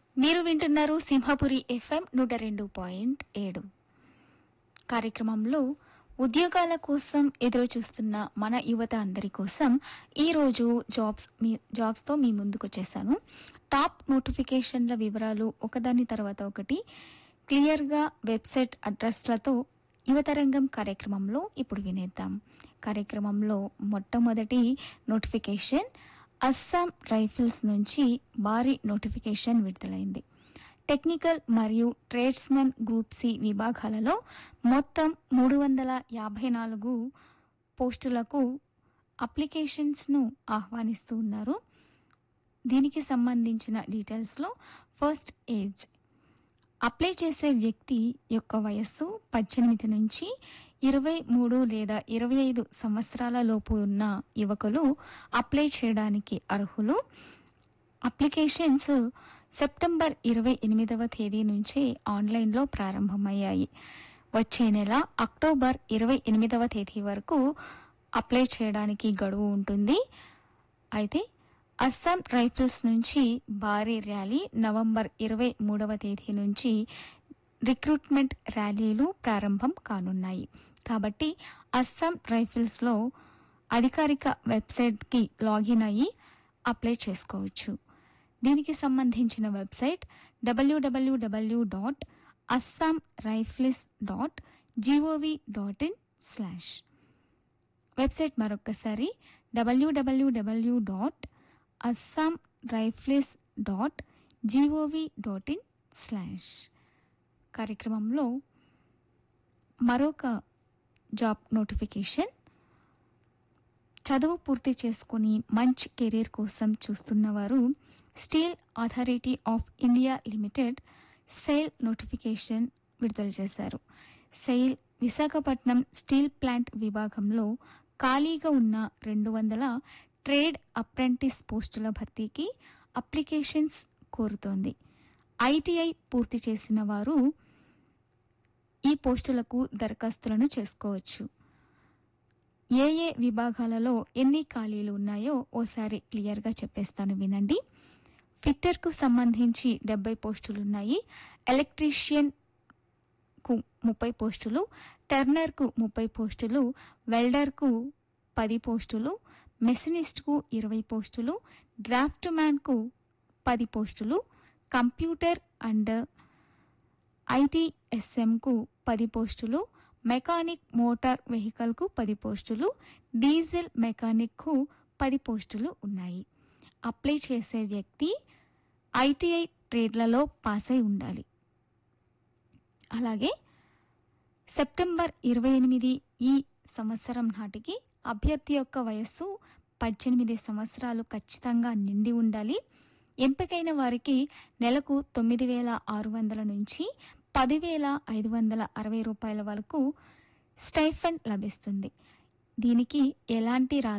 మీరు వింటున్నారు సింహపురి ఎఫ్ఎం నూట రెండు పాయింట్ ఏడు కార్యక్రమంలో ఉద్యోగాల కోసం ఎదురు చూస్తున్న మన యువత అందరి కోసం ఈరోజు జాబ్స్ మీ జాబ్స్తో మీ ముందుకు వచ్చేసాను టాప్ నోటిఫికేషన్ల వివరాలు ఒకదాని తర్వాత ఒకటి క్లియర్గా వెబ్సైట్ అడ్రస్లతో యువతరంగం కార్యక్రమంలో ఇప్పుడు వినేద్దాం కార్యక్రమంలో మొట్టమొదటి నోటిఫికేషన్ అస్సాం రైఫిల్స్ నుంచి భారీ నోటిఫికేషన్ విడుదలైంది టెక్నికల్ మరియు ట్రేడ్స్మెన్ గ్రూప్ సి విభాగాలలో మొత్తం మూడు వందల యాభై నాలుగు పోస్టులకు అప్లికేషన్స్ను ఆహ్వానిస్తూ ఉన్నారు దీనికి సంబంధించిన డీటెయిల్స్లో ఫస్ట్ ఏజ్ అప్లై చేసే వ్యక్తి యొక్క వయస్సు పద్దెనిమిది నుంచి ఇరవై మూడు లేదా ఇరవై ఐదు సంవత్సరాల లోపు ఉన్న యువకులు అప్లై చేయడానికి అర్హులు అప్లికేషన్స్ సెప్టెంబర్ ఇరవై ఎనిమిదవ తేదీ నుంచి ఆన్లైన్లో ప్రారంభమయ్యాయి వచ్చే నెల అక్టోబర్ ఇరవై ఎనిమిదవ తేదీ వరకు అప్లై చేయడానికి గడువు ఉంటుంది అయితే అస్సాం రైఫిల్స్ నుంచి భారీ ర్యాలీ నవంబర్ ఇరవై మూడవ తేదీ నుంచి రిక్రూట్మెంట్ ర్యాలీలు ప్రారంభం కానున్నాయి కాబట్టి అస్సాం రైఫిల్స్లో అధికారిక వెబ్సైట్కి లాగిన్ అయ్యి అప్లై చేసుకోవచ్చు దీనికి సంబంధించిన website WWW dot Assam rifles dot GOV dot in slash website మరొకసారి WWW dot Assam rifles dot GOV dot in slash కార్యక్రమంలో మరొక జాబ్ నోటిఫికేషన్ చదువు పూర్తి చేసుకుని మంచి కెరీర్ కోసం చూస్తున్నవారు steel authority of India limited SAIL notification విడుదల చేశారు సెయిల్ విశాఖపట్నం స్టీల్ ప్లాంట్ విభాగంలో ఖాళీగా ఉన్న రెండు వందల ట్రేడ్ అప్రెంటిస్ పోస్టుల భర్తీకి అప్లికేషన్స్ కోరుతోంది ఐటీఐ పూర్తి చేసిన వారు ఈ పోస్టులకు దరఖాస్తులను చేసుకోవచ్చు ఏ ఏ విభాగాలలో ఎన్ని ఖాళీలు ఉన్నాయో ఓసారి క్లియర్గా చెప్పేస్తాను వినండి ఫిట్టర్కు సంబంధించి డెబ్బై పోస్టులు ఉన్నాయి ఎలక్ట్రీషియన్కు ముప్పై పోస్టులు టర్నర్కు ముప్పై పోస్టులు వెల్డర్కు పది పోస్టులు మెషినిస్ట్కు ఇరవై పోస్టులు డ్రాఫ్ట్ మ్యాన్కు పది పోస్టులు కంప్యూటర్ అండ్ ఐటీఎస్ఎంకు పది పోస్టులు మెకానిక్ మోటార్ వెహికల్కు పది పోస్టులు డీజిల్ మెకానిక్కు పది పోస్టులు ఉన్నాయి అప్లై చేసే వ్యక్తి ఐటీఐ ట్రేడ్లలో పాస్ అయి ఉండాలి అలాగే సెప్టెంబర్ ఇరవై ఎనిమిది ఈ సంవత్సరం నాటికి అభ్యర్థి యొక్క వయస్సు పద్దెనిమిది సంవత్సరాలు ఖచ్చితంగా నిండి ఉండాలి ఎంపికైన వారికి నెలకు తొమ్మిది వేల ఆరు వందల నుంచి పదివేల ఐదు వందల అరవై రూపాయల వరకు స్టైఫండ్ లభిస్తుంది దీనికి ఎలాంటి రా